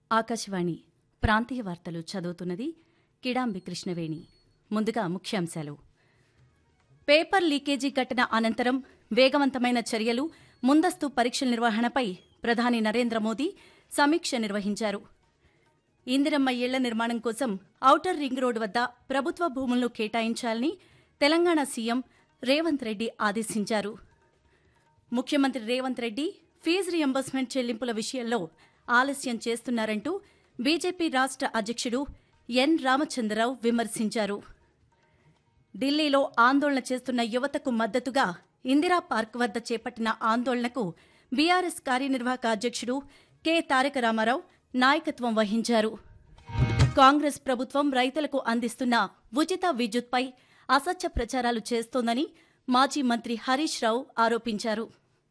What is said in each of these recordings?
ఆకాశవాణి ప్రాంతీయ వార్తలు చదువుతున్నది కిడాంబి కృష్ణవేణి ముందుగా ముఖ్యాంశాలు పేపర్ లీకేజీ ఘటన అనంతరం వేగవంతమైన చర్యలు ముందస్తు పరీక్షల నిర్వహణపై ప్రధాని నరేంద్ర మోదీ సమీక్ష నిర్వహించారు ఇందిరమ్మ ఇళ్ల నిర్మాణం కోసం ఔటర్ రింగ్ రోడ్డు వద్ద ప్రభుత్వ భూములను కేటాయించాలని తెలంగాణ సీఎం రేవంత్ రెడ్డి ఆదేశించారు ముఖ్యమంత్రి రేవంత్ రెడ్డి ఫీజు రియంబర్స్మెంట్ చెల్లింపుల విషయంలో ఆలస్యం చేస్తున్నారంటూ బీజేపీ రాష్ట్ర అధ్యక్షుడు ఎన్ రామచంద్రరావు విమర్శించారు ఢిల్లీలో ఆందోళన చేస్తున్న యువతకు మద్దతుగా ఇందిరా పార్క్ వద్ద చేపట్టిన ఆందోళనకు బీఆర్ఎస్ కార్యనిర్వాహక అధ్యక్షుడు కె తారక రామారావు నాయకత్వం వహించారు కాంగ్రెస్ ప్రభుత్వం రైతులకు అందిస్తున్న ఉచిత విద్యుత్పై అసత్య ప్రచారాలు చేస్తోందని మాజీ మంత్రి హరీష్ రావు ఆరోపించారు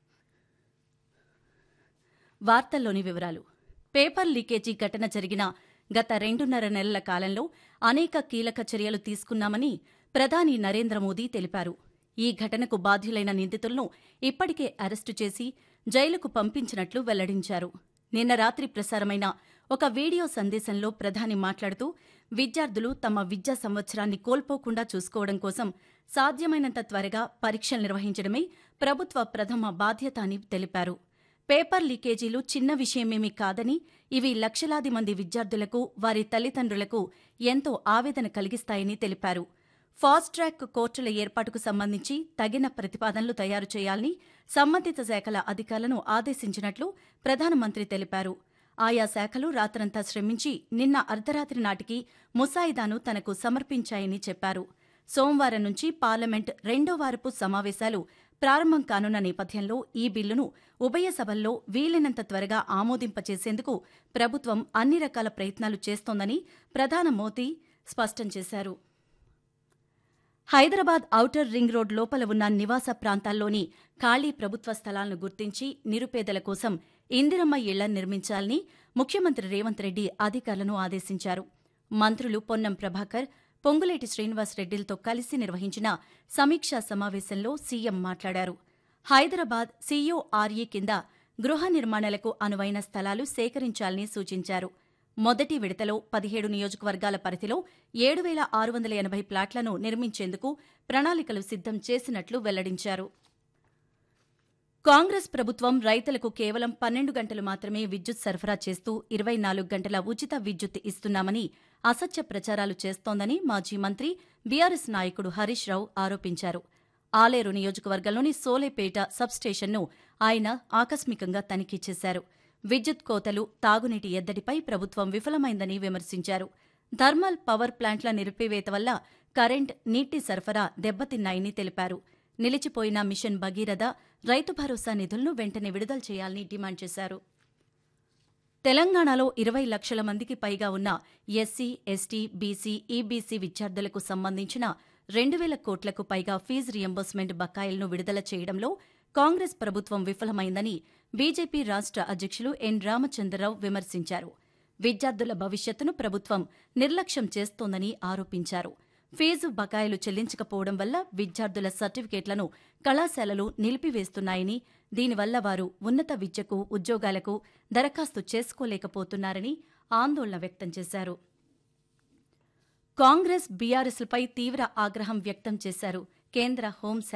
వార్తల్లోని వివరాలు పేపర్ లీకేజీ ఘటన జరిగిన గత రెండున్నర నెలల కాలంలో అనేక కీలక చర్యలు తీసుకున్నామని ప్రధాని నరేంద్ర మోదీ తెలిపారు ఈ ఘటనకు బాధ్యులైన నిందితులను ఇప్పటికే అరెస్టు చేసి జైలుకు పంపించినట్లు వెల్లడించారు నిన్న రాత్రి ప్రసారమైన ఒక వీడియో సందేశంలో ప్రధాని మాట్లాడుతూ విద్యార్థులు తమ విద్యా సంవత్సరాన్ని కోల్పోకుండా చూసుకోవడం కోసం సాధ్యమైనంత త్వరగా పరీక్షలు నిర్వహించడమే ప్రభుత్వ ప్రథమ బాధ్యత అని తెలిపారు పేపర్ లీకేజీలు చిన్న విషయమేమీ కాదని ఇవి లక్షలాది మంది విద్యార్థులకు వారి తల్లిదండ్రులకు ఎంతో ఆవేదన కలిగిస్తాయని తెలిపారు ఫాస్ట్ ట్రాక్ కోర్టుల ఏర్పాటుకు సంబంధించి తగిన ప్రతిపాదనలు తయారు చేయాలని సంబంధిత శాఖల అధికారులను ఆదేశించినట్లు ప్రధానమంత్రి తెలిపారు ఆయా శాఖలు రాత్రంతా శ్రమించి నిన్న అర్ధరాత్రి నాటికి ముసాయిదాను తనకు సమర్పించాయని చెప్పారు సోమవారం నుంచి పార్లమెంట్ రెండో వారపు సమావేశాలు ప్రారంభం కానున్న నేపథ్యంలో ఈ బిల్లును ఉభయ సభల్లో వీలైనంత త్వరగా ఆమోదింపచేసేందుకు ప్రభుత్వం అన్ని రకాల ప్రయత్నాలు చేస్తోందని ప్రధాన మోదీ స్పష్టం చేశారు హైదరాబాద్ ఔటర్ రింగ్ రోడ్ లోపల ఉన్న నివాస ప్రాంతాల్లోని ఖాళీ ప్రభుత్వ స్థలాలను గుర్తించి నిరుపేదల కోసం ఇందిరమ్మ ఇళ్ల నిర్మించాలని ముఖ్యమంత్రి రేవంత్ రెడ్డి అధికారులను ఆదేశించారు మంత్రులు పొన్నం ప్రభాకర్ పొంగులేటి శ్రీనివాసరెడ్డిలతో కలిసి నిర్వహించిన సమీక్షా సమావేశంలో సీఎం మాట్లాడారు హైదరాబాద్ సీయూఆర్ఈ కింద గృహ నిర్మాణాలకు అనువైన స్థలాలు సేకరించాలని సూచించారు మొదటి విడతలో పదిహేడు నియోజకవర్గాల పరిధిలో ఏడు వేల ఆరు వందల ఎనభై ప్లాట్లను నిర్మించేందుకు ప్రణాళికలు సిద్దం చేసినట్లు వెల్లడించారు కాంగ్రెస్ ప్రభుత్వం రైతులకు కేవలం పన్నెండు గంటలు మాత్రమే విద్యుత్ సరఫరా చేస్తూ ఇరవై నాలుగు గంటల ఉచిత విద్యుత్ ఇస్తున్నామని అసత్య ప్రచారాలు చేస్తోందని మాజీ మంత్రి బీఆర్ఎస్ నాయకుడు హరీష్ రావు ఆరోపించారు ఆలేరు నియోజకవర్గంలోని సోలేపేట సబ్స్టేషన్ను ఆయన ఆకస్మికంగా తనిఖీ చేశారు విద్యుత్ కోతలు తాగునీటి ఎద్దడిపై ప్రభుత్వం విఫలమైందని విమర్శించారు థర్మల్ పవర్ ప్లాంట్ల నిలిపివేత వల్ల కరెంట్ నీటి సరఫరా దెబ్బతిన్నాయని తెలిపారు నిలిచిపోయిన మిషన్ భగీరథ రైతు భరోసా నిధులను వెంటనే విడుదల చేయాలని డిమాండ్ చేశారు తెలంగాణలో ఇరవై లక్షల మందికి పైగా ఉన్న ఎస్సీ ఎస్టీ బీసీ ఈబీసీ విద్యార్థులకు సంబంధించిన రెండు వేల కోట్లకు పైగా ఫీజు రియంబర్స్మెంట్ బకాయిలను విడుదల చేయడంలో కాంగ్రెస్ ప్రభుత్వం విఫలమైందని బీజేపీ రాష్ట్ర అధ్యక్షులు ఎన్ రామచంద్రరావు విమర్శించారు విద్యార్థుల భవిష్యత్తును ప్రభుత్వం నిర్లక్ష్యం చేస్తోందని ఆరోపించారు ఫీజు బకాయిలు చెల్లించకపోవడం వల్ల విద్యార్థుల సర్టిఫికేట్లను కళాశాలలు నిలిపివేస్తున్నాయని దీనివల్ల వారు ఉన్నత విద్యకు ఉద్యోగాలకు దరఖాస్తు చేసుకోలేకపోతున్నారని ఆందోళన వ్యక్తం చేశారు కాంగ్రెస్ బీఆర్ఎస్లపై తీవ్ర ఆగ్రహం వ్యక్తం చేశారు కేంద్ర హోంశాఖ